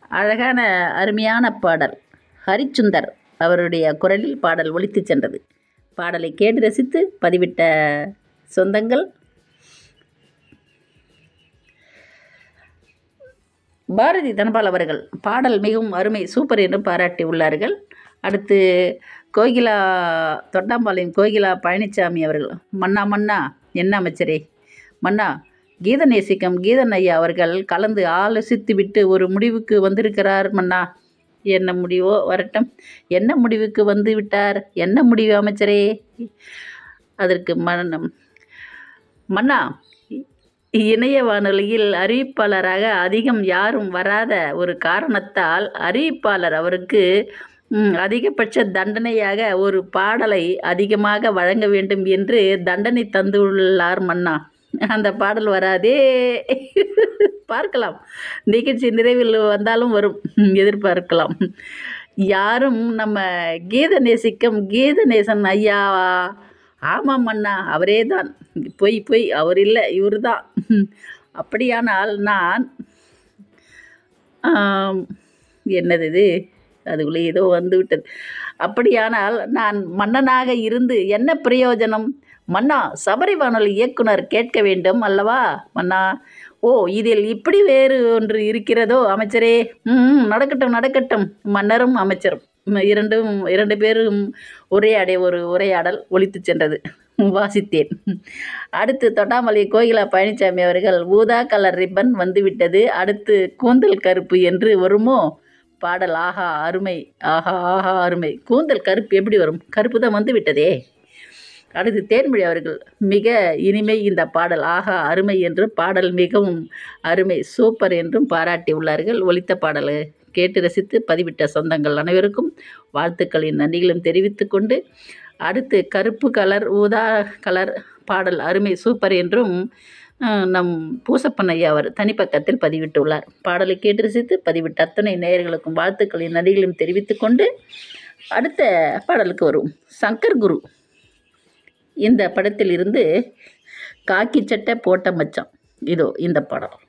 அழகான அருமையான பாடல் ஹரிச்சுந்தர் அவருடைய குரலில் பாடல் ஒலித்துச் சென்றது பாடலை கேட்டு ரசித்து பதிவிட்ட சொந்தங்கள் பாரதி தனபால் அவர்கள் பாடல் மிகவும் அருமை சூப்பர் என்று பாராட்டி உள்ளார்கள் அடுத்து கோகிலா தொட்டாம்பாளையம் கோகிலா பழனிசாமி அவர்கள் மன்னா மன்னா என்ன அமைச்சரே மன்னா கீத நேசிக்கம் கீதன் ஐயா அவர்கள் கலந்து ஆலோசித்து விட்டு ஒரு முடிவுக்கு வந்திருக்கிறார் மன்னா என்ன முடிவோ வரட்டும் என்ன முடிவுக்கு வந்து விட்டார் என்ன முடிவு அமைச்சரே அதற்கு மன்னம் மன்னா இணைய வானொலியில் அறிவிப்பாளராக அதிகம் யாரும் வராத ஒரு காரணத்தால் அறிவிப்பாளர் அவருக்கு ம், அதிகபட்ச தண்டனையாக ஒரு பாடலை அதிகமாக வழங்க வேண்டும் என்று தண்டனை தந்துள்ளார் மன்னா அந்த பாடல் வராதே பார்க்கலாம் நிகழ்ச்சி நிறைவில் வந்தாலும் வரும் எதிர்பார்க்கலாம் யாரும் நம்ம கீத நேசிக்கம் கீத நேசன் ஐயா ஆமாம் அண்ணா அவரே தான் பொய் பொய் அவர் இல்லை இவர் தான் அப்படியானால் நான் ஆம், என்னது இது அதுக்குள்ளே ஏதோ வந்து விட்டது அப்படியானால் நான் மன்னனாக இருந்து என்ன பிரயோஜனம் மன்னா சபரி வானொலி இயக்குனர் கேட்க வேண்டும் அல்லவா மன்னா ஓ இதில் இப்படி வேறு ஒன்று இருக்கிறதோ அமைச்சரே ம் நடக்கட்டும் நடக்கட்டும் மன்னரும் அமைச்சரும் ம், இரண்டும் இரண்டு பேரும் உரையாடிய ஒரு உரையாடல் ஒலித்துச் சென்றது வாசித்தேன் அடுத்து தொட்டாமலை கோகிலா பழனிசாமி அவர்கள் ஊதா கலர் ரிப்பன் வந்துவிட்டது அடுத்து கூந்தல் கருப்பு என்று வருமோ பாடல் ஆஹா அருமை ஆஹா ஆஹா அருமை கூந்தல் கருப்பு எப்படி வரும் கருப்பு தான் வந்து விட்டதே அடுத்து தேன்மொழி அவர்கள் மிக இனிமை இந்த பாடல் ஆஹா அருமை என்று பாடல் மிகவும் அருமை சூப்பர் என்றும் பாராட்டி உள்ளார்கள் ஒலித்த பாடலை கேட்டு ரசித்து பதிவிட்ட சொந்தங்கள் அனைவருக்கும் வாழ்த்துக்களின் நன்றிகளும் தெரிவித்துக் கொண்டு அடுத்து கருப்பு கலர் ஊதா கலர் பாடல் அருமை சூப்பர் என்றும் அஹ், நம் பூசப்பன் ஐயா அவர் தனிப்பக்கத்தில் பதிவிட்டுள்ளார் பாடலை கேட்டு ரசித்து பதிவிட்ட அத்தனை நேயர்களுக்கும் வாழ்த்துக்களின் நன்றிகளையும் தெரிவித்துக் கொண்டு அடுத்த பாடலுக்கு வரும் சங்கர் குரு இந்த படத்தில் இருந்து காக்கி சட்டை போட்ட மச்சான் இதோ இந்த படம்